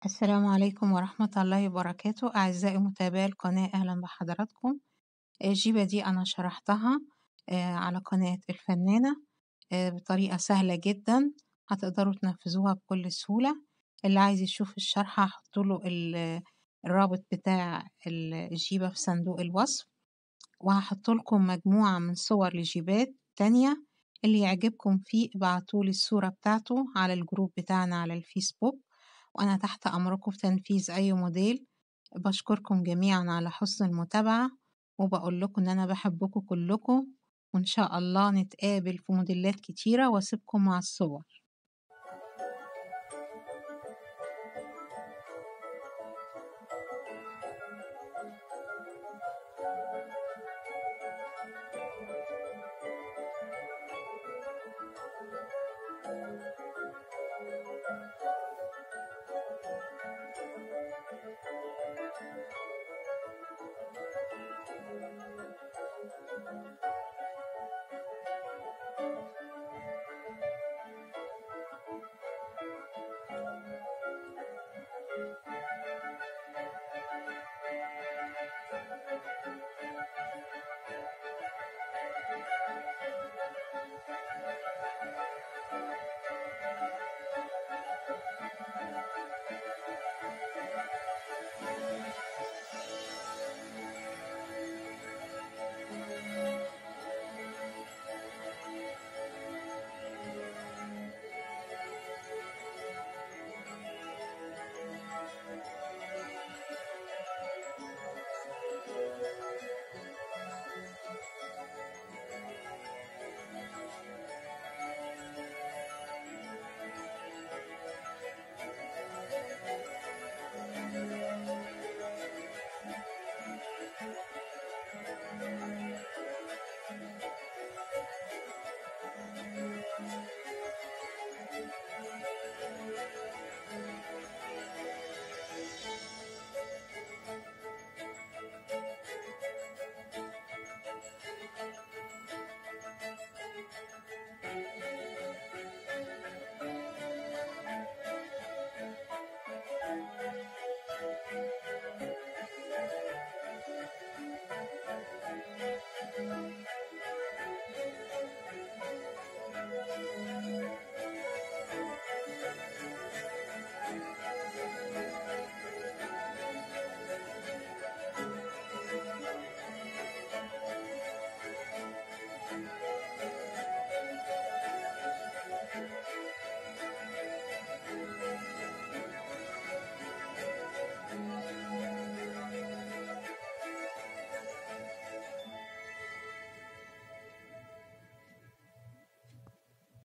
السلام عليكم ورحمة الله وبركاته أعزائي متابعي القناة أهلا بحضراتكم الجيبة دي أنا شرحتها على قناة الفنانة بطريقة سهلة جدا هتقدروا تنفذوها بكل سهولة اللي عايز يشوف الشرح هحطله الرابط بتاع الجيبة في صندوق الوصف وهحط لكم مجموعة من صور لجيبات تانية اللي يعجبكم فيه ابعتولي الصورة بتاعته على الجروب بتاعنا على الفيسبوك وأنا تحت أمركم في تنفيذ أي موديل بشكركم جميعا على حسن المتابعة وبقول لكم إن أنا بحبكم كلكم وإن شاء الله نتقابل في موديلات كتيرة وأسيبكم مع الصور